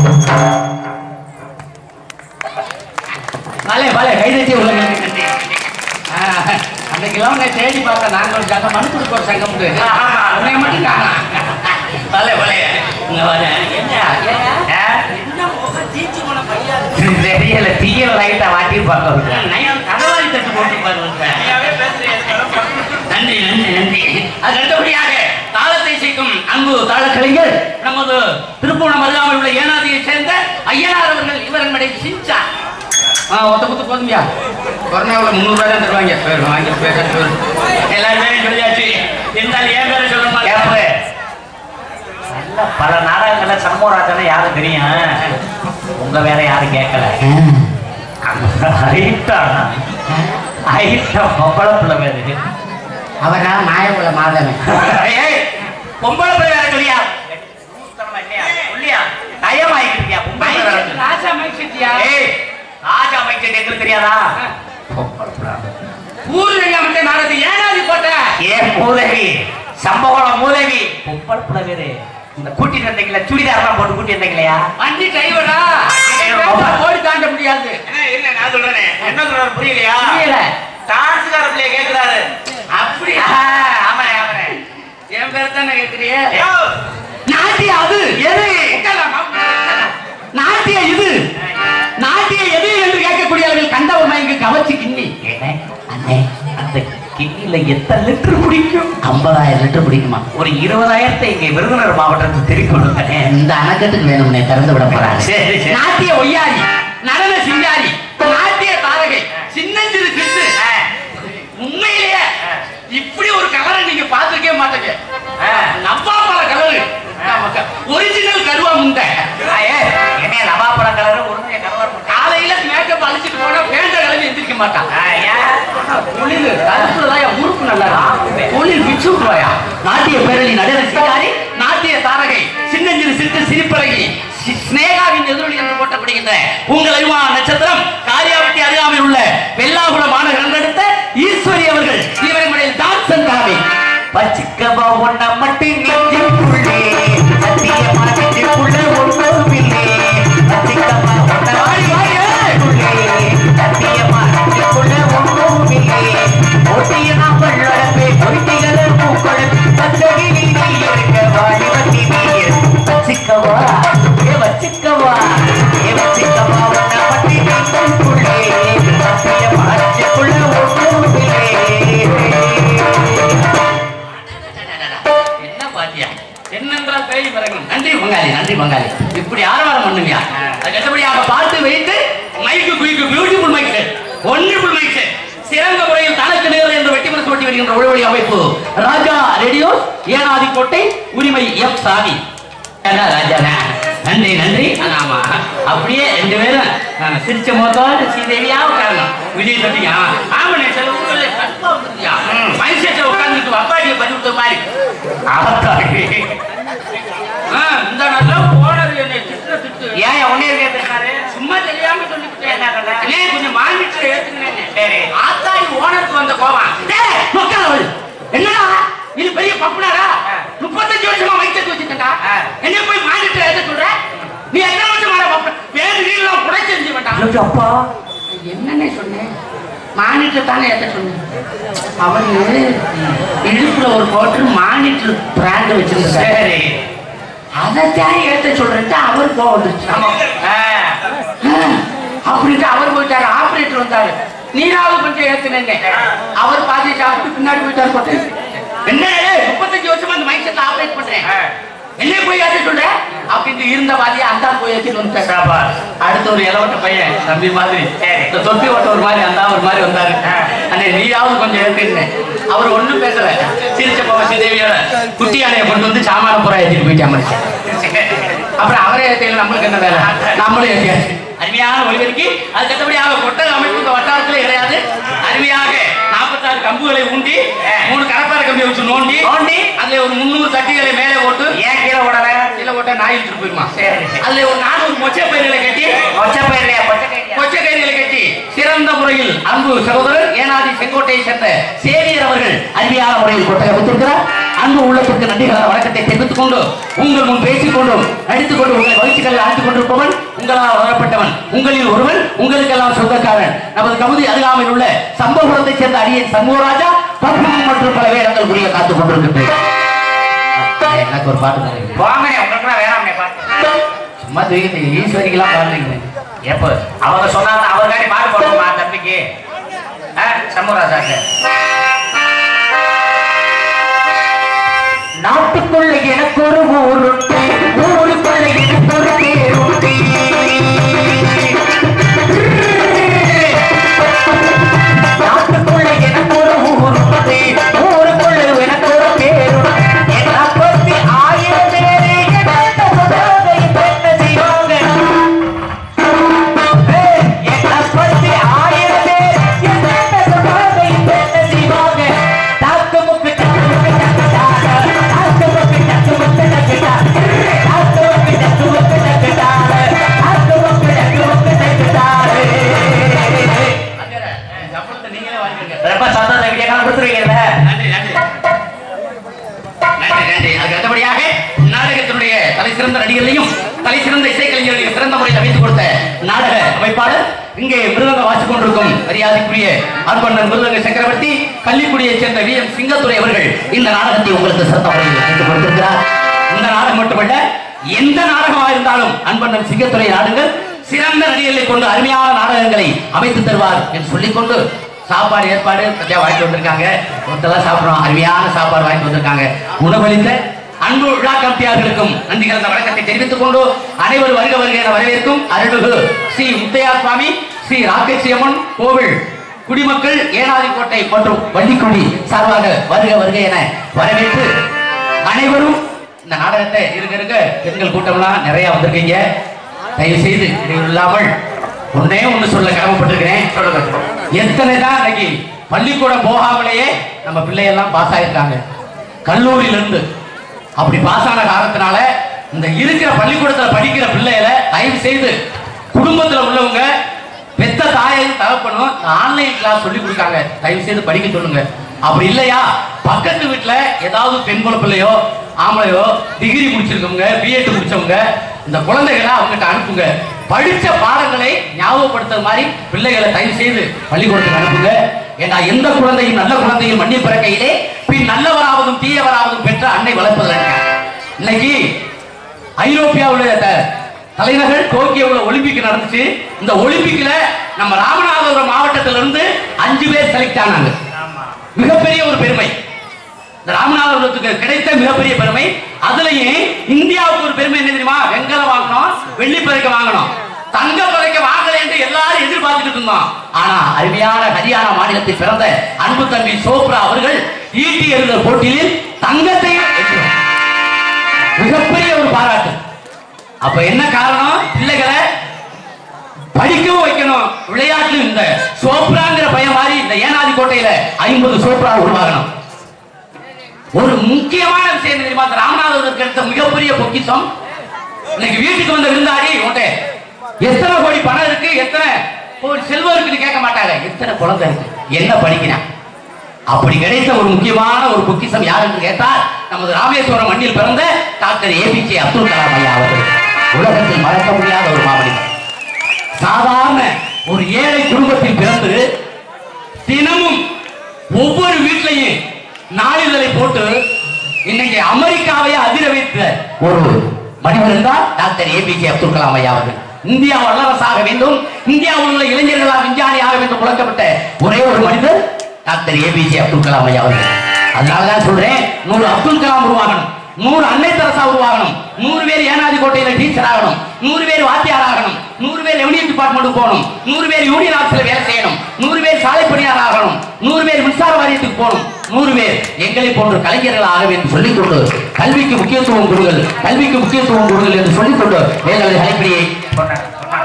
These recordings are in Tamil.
பலே பலே கைதட்டி உள்ளங்களுக்கு நன்றி ஆ, அன்னைக்கெல்லாம் உன்னை தேடி பார்த்தேன் நாங்கள் ஒரு சங்கம் மனு கொடுக்க ஒரு சங்கம் உண்டு உன்னை மட்டும் காணா பலே பலே இங்க வர என்ன ஆ? தெரியல தீயல் லைட்டா வாட்டி பார்க்க நயம் கடவாளி தட்டு போட்டு பாருங்க நன்றி நன்றி நன்றி அது அடுத்தபடியாக தாளத்தை சேர்க்கும் அன்பு தாள கலைஞர் நமது திருப்பூணம் அருகாமல் உள்ள ஏனாதியை சேர்ந்த ஐயனார் அவர்கள் இவர் மடை சிஞ்சா ஆ ஒத்த குத்து போதுமையா கொரோனாவில் முந்நூறுரூவா தான் தருவாங்க பேர் வாங்கி பேர் பேர் எல்லாருமே சொல்லியாச்சு இருந்தாலும் ஏன் பேரை சொல்ல மாட்டேன் நல்ல பல நாடகங்கள்ல சண்முகராஜனை யாரும் தெரியும் உங்க வேற யாரும் கேட்கல ஐட்டம் ஐட்டம் பொம்பளை பிள்ளை பேரு அவரா மாயகுல மாதவன் ஏய், பொம்பளை பிள்ளை வேற சொல்லியா சொல்லியா நயமாயிட்டு இருக்கியா பொம்பளை பிள்ளை வேற சொல்லு. ராஜா மைக்சிட்டியா ஏய் ராஜா அமைச்சர் எங்களுக்கு தெரியாதா பொம்பளை பிள்ளை ஊர்ல அமைச்சர் நாடகத்தை ஏனாதி போட்ட ஏன் மூதவி சம்பவம் மூதவி பொம்பளை பிள்ளை பேரு இந்த கூட்டிட்டு வந்தீங்களா சுடிதாரெல்லாம் போட்டு கூட்டி வந்தீங்களா வண்டி டிரைவரா ஆமா. ஓடி தாண்ட முடியாது இல்ல நான் சொல்றேனே என்ன சொல்றாரு புரியலையா புரியல டான்ஸ்கார பிள்ளைய கேக்குறாரு அப்படியா ஆமா ஆமா என் பேர் தானே கேட்கிறிய ஐயோ, நாட்டிய அது எது நாட்டிய இது நாட்டிய எது என்று கேட்கக்கூடியவர்கள் கண்டவர் மயங்கு கவர்ச்சி கிண்ணி ஏனே, அண்ணே, அந்த கிண்ணில எத்தனை லிட்டர் பிடிக்கும் ஐம்பதாயிரம் லிட்டர் பிடிக்குமா ஒரு இருபதாயிரத்தை இங்க விருதுநகர் மாவட்டத்துக்கு திருப்பி கொடுங்க இந்த அணைக்கட்டுக்கு வேணும்னே திறந்து விட போறாங்க சரி, சரி. நாட்டிய ஒய்யாரி நடன சிங்காரி நாட்டிய தாரகை சின்னஞ்சிறு சித்து உண்மையிலேயே இப்படி ஒரு கலரை நீங்க பார்த்திருக்கவே மாட்டீங்க நம்பா பல கலரு ஒரிஜினல் கருவா முண்டை என்ன நவாப்பழம் கலர் உருளைய கலர் காலையில மேக்கப் அழிச்சிட்டு போனா பேண்ட கிளம்பி எந்திரிக்க மாட்டான் குளிர் கருப்புலதான் உறுப்பு நல்லா இருக்கும். குளிர் பிச்சு விட்டுருவாயா நாட்டிய பேரளி நடன சிங்காரி நாட்டிய தாரகை சின்னஞ்சிறு சிறு சிரிப்பழகி சி- சினேகாவின் எதிரொலி என்று போட்டப்படுகின்ற உங்கள் அறிவா நட்சத்திரம் காரியாவட்டி அருகாமையில் உள்ள வெள்ளாகுள மாநகரம் எடுத்த ஈஸ்வரி அவர்கள் இவரின் முறையில் டான்சன் தலைமை பச்சிக்கவா ஒன்ன மட்டும் நெஞ்சுக்குள்ளே சத்தியமா நெஞ்சுக்குள்ள ஒன்றுமில்லே பச்சிக்கவா ஒன்ன வாடி, வாடி, ஏய். நெஞ்சுக்குள்ளே சத்தியமா நெஞ்சுக்குள்ள ஒன்றுமில்லே ஒட்டிய நாங்கள் நடப்பே பொய்த்திகள பூக்கள் பச்சகிளி நீ இருக்க வாலிபத்தி நீ இருக்க பச்சிக்கவா ஏ வச்சிக்கவா ஏ வச்சிக்கவா ஒன்ன மட்டும் நெஞ்சுக்குள்ளே சத்தியமா நெஞ்சுக்குள்ள ஒன்றுமில்லே என்ன பாத்தியா என்னென்றால் பேய் பிறகும் நன்றி பங்காளி நன்றி பங்காளி இப்படி ஆரவாரம் பண்ணுவியா அது கட்டபடியாக பார்த்து வைத்து மைக்கு குயிக்கு பியூட்டிஃபுல் மைக்கு ஒன்னிஃபுல் மைக்கு சிறந்த முறையில் தனக்கு நேரில் என்று வெட்டி மனசு ஓட்டி வருகின்ற ஒளிவழி அமைப்பு ராஜா ரேடியோ ஏனாதி கோட்டை உரிமை எஃப் சாமி ஏன்னா ராஜாண்ணா நன்றி நன்றி ஆமா அப்படியே ரெண்டு பேரும் ஆ, சிரிச்ச மொத்தம் ஸ்ரீதேவியா உட்காரணும் விடிய சொன்னீங்க ஆமாண்ணே சில ஊர்களில் கற்பா வந்துருக்கியா மைசெட்டை உட்காந்துட்டு அப்பாடியை பண்ணி விட்ட மாதிரி ஆத்தாடி. ஆ, இந்த நல்லா போனது என்னை திட்டுற திட்டு ஏன் உன்னே கேட்டுருக்காரு சும்மா தெரியாம சொல்லிவிட்டேன் என்ன கதை? அண்ணே, கொஞ்சம் மானிட்டர் ஏத்துக்கினேன் சரி. ஆத்தாடி ஓனருக்கு வந்த கோவம் டேய், நொக்காதவள். என்னடா இது பெரிய பப்புனாரா முப்பத்தஞ்சு வருஷமா வைத்தது வச்சுட்டா ஆ. என்ன போய் மானிட்டர் ஏத்த சொல்ற நீ எத்தனை வருஷமா பப்பு வேறு நீங்களும் குறை செஞ்சு வேண்டாம் ஐயோ, அப்பா என்னன்னே சொன்னேன் மானிட்டர் தானே ஏத்த சொன்னேன் அவரு இடுப்புல ஒரு போட்டு மானிட்டர் பிராண்ட் வச்சிருக்காரு சரி அதைத்தான் ஏத்த சொல்றேன் அவர் கோவம் வந்துருச்சு ஆ, அப்படின்ட்டு அவர் போயிட்டாரு ஆபரேட்டர் வந்தாரு நீராவது கொஞ்சம் ஏத்துனேங்க அவர் பாதி சாப்பிட்டு பின்னாடி போயிட்டாரு போட்டு என்ன ஏய், முப்பத்தஞ்சு வருஷமா அந்த மைக் செட்ல ஆபரேட் பண்றேன் ஆ. என்ன போய் ஏத்த சொல்ற அப்படின்னு இருந்த பாதியா அந்த போய் ஏத்திட்டு வந்துட்டாரு சாபாஷ். அடுத்த ஒரு இளவட்ட பையன் தம்பி மாதிரி சரி. இந்த தொப்பி ஓட்ட ஒரு மாதிரி அந்த ஒரு மாதிரி வந்தாரு ஆ. அண்ணே நீயாவது கொஞ்சம் ஏத்துனேன் அவர் ஒண்ணும் பேசல சிரிச்ச போக ஸ்ரீதேவியோட குட்டி யானையை கொண்டு வந்து சாமான புறா ஏத்திட்டு போயிட்டான் மனுஷன் அப்புறம் அவரே ஏத்தையில நம்மளுக்கு என்ன வேலை நம்மளும் ஏத்தியாச்சு அருமையான ஒளிபெருக்கி அது கட்டபடியாக கொட்டக அமைப்பு இந்த வட்டாரத்தில் கிடையாது அருமையாக நாற்பத்தாறு கம்புகளை ஊண்டி மூணு கடப்பார கம்பியை வச்சு நோண்டி நோண்டி? அதுல ஒரு முந்நூறு தட்டிகளை மேலே போட்டு ஏன் கீழே விடல கீழே போட்டா நாய் எடுத்துட்டு போயிருமா சரி. அதுல ஒரு நானூறு மொச்சை பயிர்களை கட்டி கொச்சை பயிர்லையா கொச்சை பயிர்லையா? கொச்சை கயிறுகளை கட்டி சிறந்த முறையில் அன்பு சகோதரர் ஏனாதி செங்கோட்டையை சேர்ந்த சேவியர் அவர்கள் அருமையான முறையில் கொட்டகை வைத்திருக்கிறார் அன்பு உள்ளத்திற்கு நன்றிகளான வணக்கத்தை தெரிவித்துக் கொண்டு உங்கள் முன் பேசிக் கொண்டும் நடித்துக் கொண்டு உங்களை வகிச்சுக்களை ஆழ்த்திக் கொண்டிருப்பவன் உங்களால் வளரப்பட்டவன் உங்களில் ஒருவன் உங்களுக்கெல்லாம் சொந்தக்காரன் நமது கமுதி அருகாமையில் உள்ள சம்பவத்தைச் சேர்ந்த அடியன் சண்முகராஜா பத்மம் மற்றும் பல வேடங்கள் புரிய காத்துக் கொண்டிருக்கின்றேன் எனக்கு ஒரு பாட்டு தரீங்க வாங்கண்ணே உங்களுக்கு வேணாம்னே பாட்டு சும்மா தூக்கிட்டு ஈஸ்வரிக்கெல்லாம் பாடுறீங்க எப்போ அவங்க சொன்னாங்க அவருக்காண்டி பாட்டு போடுவோமா தம்பிக்கு ஆ சண்முகராஜாக்கு நாட்டுக்குள்ள எனக்கு ஒரு ஊருண்டு ஊருக்குள்ள எனக்கு ஒரு பேருண்டு நாட்டுக்குள்ள எனக்கு ஒரு ஊருண்டு ஊருக்குள்ள எனக்கு ஒரு பேருண்டு என்னை பத்தி ஆயிரம் பேரு என்ன சொல்றாங்க, என்ன செய்வாங்க என்னை பத்தி ஆயிரம் பேர் என்னென்ன சொல்றாங்க, என்னென்ன செய்வாங்க. தாக்கு முக்கு டக்கு முக்கு டக்கு டாக. தாக்கு முக்கு டக்கு முக்கு டக்கு டாக. தாக்கு முக்கு டக்கு முக்கு டக்கு டாக. தாக்கு முக்கு டக்கு முக்கு டக்கு டாக. ரொம்ப சந்தோஷம் விடிய காலம் கொடுத்துருவீங்கல்ல நன்றி நன்றி நன்றி நன்றி அதுக்கு அடுத்தபடியாக நாடகத்தினுடைய தலை சிறந்த நடிகர்களையும் தலை சிறந்த இசைக்கலைஞர்களையும் சிறந்த முறையில் அமைத்துக் கொடுத்த நாடக அமைப்பாளர் இங்கே மிருதங்க வாசிக் கொண்டிருக்கும் மரியாதைக்குரிய அன்பண்ணன் மிருதங்க சக்கரவர்த்தி கள்ளிக்குடியைச் சேர்ந்த வி எம் சிங்கத்துறை அவர்கள் இந்த நாடகத்தை உங்களுக்கு சிறந்த முறையில் அமைத்துக் கொடுத்திருக்கிறார் இந்த நாடகம் மட்டுமல்ல எந்த நாடகமாக இருந்தாலும் அன்பண்ணன் சிங்கத்துறை நாடுங்கள் சிறந்த நடிகர்களை கொண்டு அருமையான நாடகங்களை அமைத்து தருவார் என்று சொல்லிக்கொண்டு சாப்பாடு ஏற்பாடு பத்தியா வாங்கிட்டு வந்திருக்காங்க ஒருத்தெல்லாம் சாப்பிடுறோம் அருமையான சாப்பாடு வாங்கிட்டு வந்திருக்காங்க உணவளித்த அன்பு விழா கமிட்டியார்களுக்கும் நன்றி கலந்த வணக்கத்தை தெரிவித்துக் கொண்டு அனைவரும் வருக வருக என வரவேற்கும் அருள்மிகு ஸ்ரீ முத்தையா சுவாமி ஸ்ரீ ராக்கேசியம்மன் கோவில் குடிமக்கள் ஏனாதிக்கோட்டை மற்றும் வள்ளிக்குடி சார்பாக வருக வருக என வரவேற்று அனைவரும் இந்த நாடகத்தை இருக்க இருக்க பெண்கள் கூட்டம்லாம் நிறைய வந்திருக்கீங்க தயவு செய்து இடையூறு இல்லாமல் ஒன்னே ஒண்ணு சொல்ல கடமைப்பட்டிருக்கிறேன் சொல்லுங்க எத்தனை தான் இன்னைக்கு பள்ளிக்கூடம் போகாமலேயே நம்ம பிள்ளையெல்லாம் பாஸ் ஆயிருக்காங்க கல்லூரியில இருந்து அப்படி பாஸ் ஆன காரணத்தினால இந்த இருக்கிற பள்ளிக்கூடத்துல படிக்கிற பிள்ளைகளை தயவு செய்து குடும்பத்துல உள்ளவங்க பெத்த தாயையும் தகப்பனும் ஆன்லைன் கிளாஸ் சொல்லி கொடுக்காங்க தயவு செய்து படிக்க சொல்லுங்க அப்படி இல்லையா பக்கத்து வீட்டுல ஏதாவது பெண் குல பிள்ளையோ ஆம்பளையோ டிகிரி முடிச்சிருக்கவங்க பிஎட் முடிச்சவங்க இந்த குழந்தைகளை அவங்ககிட்ட அனுப்புங்க படிச்ச பாடங்களை ஞாபகப்படுத்துற மாதிரி பிள்ளைகளை தயவு செய்து பள்ளிக்கூடத்துக்கு அனுப்புங்க ஏன்னா எந்த குழந்தையும் நல்ல குழந்தையும் மண்ணி பிறக்கையிலே பின் நல்லவராவதும் தீயவராவதும் பெற்ற அன்னை வளர்ப்பதில் இருக்காங்க இன்னைக்கு ஐரோப்பியாவுடைய த- தலைநகர் டோக்கியோவில் ஒலிம்பிக் நடந்துச்சு இந்த ஒலிம்பிக்ல நம்ம ராமநாதபுரம் மாவட்டத்தில இருந்து அஞ்சு பேர் செலக்ட் ஆனாங்க ஆமா மிகப்பெரிய ஒரு பெருமை இந்த ராமநாதபுரத்துக்கு கிடைத்த மிகப்பெரிய பெருமை அதுலயும் இந்தியாவுக்கு ஒரு பெருமை என்ன தெரியுமா வெங்கலம் வாங்கணும் வெள்ளி பதக்கம் வாங்கணும் தங்க பதக்கம் வாங்கல என்று எல்லாரும் எதிர்பார்த்துட்டு இருந்தோம் ஆனா அருமையான ஹரியானா மாநிலத்தில் பிறந்த அன்பு தம்பி சோப்ரா அவர்கள் ஈட்டி எறிதல் போட்டியில் தங்கத்தையும் வென்றோம் மிகப்பெரிய ஒரு பாராட்டு அப்ப என்ன காரணம் பிள்ளைகளை படிக்கவும் வைக்கணும் விளையாட்டு இந்த சோப்ராங்கிற பையன் மாதிரி இந்த ஏனாதி கோட்டையில ஐம்பது சோப்ரா உருவாகணும் ஒரு முக்கியமான விஷயம் என்ன தெரியுமா இந்த ராமநாதபுரத்துக்கு எடுத்த மிகப்பெரிய பொக்கிஷம் இன்னைக்கு வீட்டுக்கு வந்த விருந்தாடி உன்கிட்ட எத்தனை கோடி பணம் இருக்கு எத்தனை கோடி செல்வம் இருக்குன்னு கேட்க மாட்டாங்க எத்தனை குழந்தை இருக்கு என்ன படிக்கிறான் அப்படி கிடைத்த ஒரு முக்கியமான ஒரு பொக்கிஷம் யார் என்று கேட்டால் நமது ராமேஸ்வரம் மண்ணில் பிறந்த டாக்டர் ஏபிஜே அப்துல் கலாம் ஐயா அவர்கள் உலகத்தில் மறக்க முடியாத ஒரு மாமனிதர் சாதாரண ஒரு ஏழை குடும்பத்தில் பிறந்து தினமும் ஒவ்வொரு வீட்லையும் நாளிதழை போட்டு இன்னைக்கு அமெரிக்காவை அதிர வைத்த ஒரு மனிதர் என்றால் டாக்டர் ஏபிஜே அப்துல் கலாம் ஐயா அவர்கள் இந்தியா வல்லரசாக வேண்டும் இந்தியாவில் உள்ள இளைஞர்களால் விஞ்ஞானி ஆக வேண்டும் முழக்கப்பட்ட ஒரே ஒரு மனிதர் டாக்டர் ஏபிஜே அப்துல் கலாம் ஐயா அவர்கள் அதனாலதான் சொல்றேன் நூறு அப்துல் கலாம் உருவாகணும் நூறு அன்னை தெரசா உருவாகணும் நூறு பேர் ஏனாதி கோட்டையில டீச்சர் ஆகணும் நூறு பேர் வாத்தியார் ஆகணும் நூறு பேர் ரெவன்யூ டிபார்ட்மெண்ட் போகணும் நூறு பேர் யூனியன் ஆபீஸ்ல வேலை செய்யணும் நூறு பேர் சாலை பணியாளர் ஆகணும் நூறு பேர் மின்சார வாரியத்துக்கு போகணும் நூறு பேர் எங்களை போன்ற கலைஞர்கள் ஆக வேண்டும் சொல்லிக் கொண்டு கல்விக்கு முக்கியத்துவம் கொடுங்கள் கல்விக்கு முக்கியத்துவம் கொடுங்கள் என்று சொல்லிக் கொண்டு வேலை கலைப்படியை சொன்னாங்க சொன்னாங்க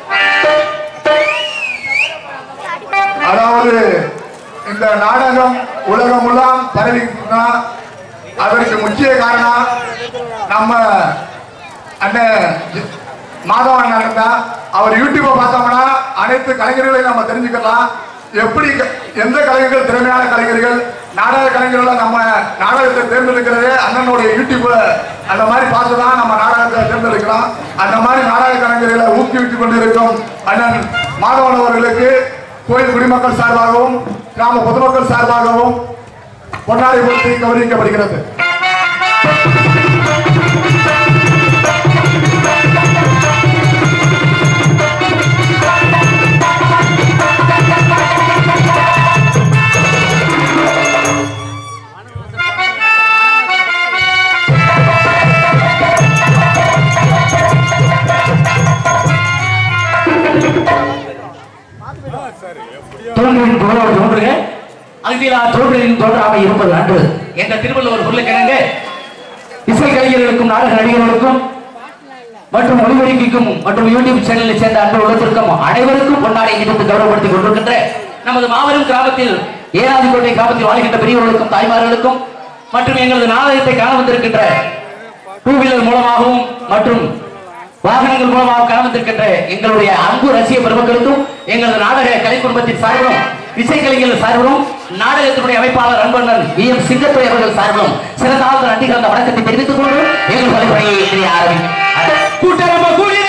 அதாவது இந்த நாடகம் உலகமெல்லாம் பரவினா அதற்கு முக்கிய காரணம் நம்ம அண்ணன் ஜி- மாதவன் அண்ணன் தான் அவர் யூடியூப்பை பார்த்தோம்னா அனைத்து கலைஞர்களையும் நம்ம தெரிஞ்சுக்கலாம் எப்படி க- எந்த கலைஞர்கள் திறமையான கலைஞர்கள் நாடக கலைஞர்கள நம்ம நாடகத்தை தேர்ந்தெடுக்கிறது அண்ணனுடைய யூடியூப்ல அந்த மாதிரி பார்த்து தான் நம்ம நாடகத்தை தேர்ந்தெடுக்கிறோம் அந்த மாதிரி நாடக கலைஞர்களை ஊக்குவித்துக் கொண்டிருக்கும் அண்ணன் மாதவன் அவர்களுக்கு கோயில் குடிமக்கள் சார்பாகவும் கிராம பொதுமக்கள் சார்பாகவும் பொன்னாடி போட்டி கௌரவிக்கப்படுகிறது தோன்றின் புகழோடு தோன்றுக அகிலா தோன்றின் தோன்றாம இருப்பது அன்று என்ற திருவள்ளுவர் சொல்லுகிறாங்க இசை கலைஞர்களுக்கும் நாடக நடிகர்களுக்கும் மற்றும் ஒளிபரப்பிக்கும் மற்றும் யூடியூப் சேனலில் சேர்ந்த அன்பு உள்ளத்திற்கும் அனைவருக்கும் கொண்டாடி நிமித்து கௌரவப்படுத்திக் கொண்டிருக்கின்ற நமது மாபெரும் கிராமத்தில் ஏனாதிக்கோட்டை கிராமத்தில் வாழ்கின்ற பெரியவர்களுக்கும் தாய்மார்களுக்கும் மற்றும் எங்களது நாடகத்தை காண வந்திருக்கின்ற டூ வீலர் மூலமாகவும் மற்றும் வாகனங்கள் மூலமாக காண வந்திருக்கின்ற எங்களுடைய அன்பு ரசிக பெருமக்களுக்கும் எங்களது நாடக கலை குடும்பத்தின் சார்பிலும் இசைக்கலைஞர்கள் சார்பிலும் நாடகத்தினுடைய அமைப்பாளர் அன்பண்ணன் வி எம் சிங்கத்துறை அவர்கள் சார்பிலும் சிறந்த ஆழ்ந்த நன்றி கலந்த வணக்கத்தை தெரிவித்துக் கொண்டு எங்கள் வழிமுறையை இன்றைய ஆரம்பி கூட்டரம்ப கூலி